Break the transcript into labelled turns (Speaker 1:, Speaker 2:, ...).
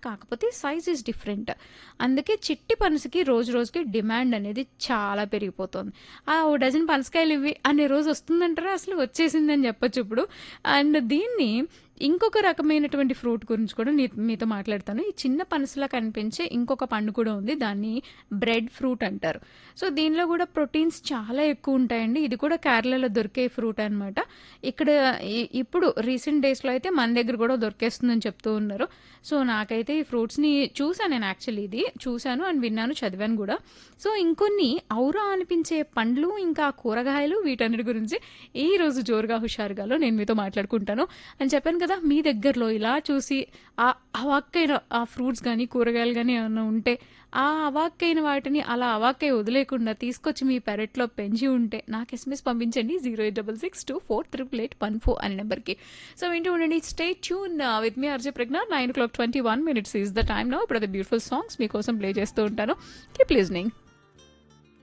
Speaker 1: కాకపోతే size is different అందుకే చిట్టి పనసకి రోజు రోజుకి డిమాండ్ అనేది చాలా పెరిగిపోతుంది ఆ ఓ డజన్ పనసకాయలు ఇవి అనే రోజు వస్తుందంటారా అసలు వచ్చేసిందని చెప్పొచ్చు ఇప్పుడు అండ్ దీన్ని ఇంకొక రకమైనటువంటి ఫ్రూట్ గురించి కూడా నీ మీతో మాట్లాడతాను ఈ చిన్న పనసలా కనిపించే ఇంకొక పండు కూడా ఉంది దాన్ని బ్రెడ్ ఫ్రూట్ అంటారు సో దీనిలో కూడా ప్రోటీన్స్ చాలా ఎక్కువ ఉంటాయండి ఇది కూడా కేరళలో దొరికే ఫ్రూట్ అనమాట ఇక్కడ ఈ- ఇప్పుడు రీసెంట్ డేస్లో అయితే మన దగ్గర కూడా దొరికేస్తుందని చెప్తూ ఉన్నారు సో నాకైతే ఈ ఫ్రూట్స్ని చూసాను నేను యాక్చువల్లీ ఇది చూశాను అండ్ విన్నాను చదివాను కూడా సో ఇంకొన్ని ఔరా అనిపించే పండ్లు ఇంకా కూరగాయలు వీటన్నిటి గురించి ఈ రోజు జోరుగా హుషారుగాలో నేను మీతో మాట్లాడుకుంటాను అని చెప్పాను కదా మీ దగ్గరలో ఇలా చూసి ఆ అవాక్కైన ఆ ఫ్రూట్స్ కానీ కూరగాయలు కానీ ఏమైనా ఉంటే ఆ అవాక్కైన వాటిని అలా అవాక్కై వదిలేకుండా తీసుకొచ్చి మీ పెరట్లో పెంచి ఉంటే నాకు ఎస్ఎంఎస్ పంపించండి zero eight double six two four triple eight one four అనే నెంబర్కి సో వింటూ ఉండండి stay tune with me RJ Pragna nine o'clock twenty one minutes is the time now ఇప్పుడు బ్యూటిఫుల్ సాంగ్స్ మీకోసం ప్లే చేస్తూ ఉంటాను కీప్ లిజనింగ్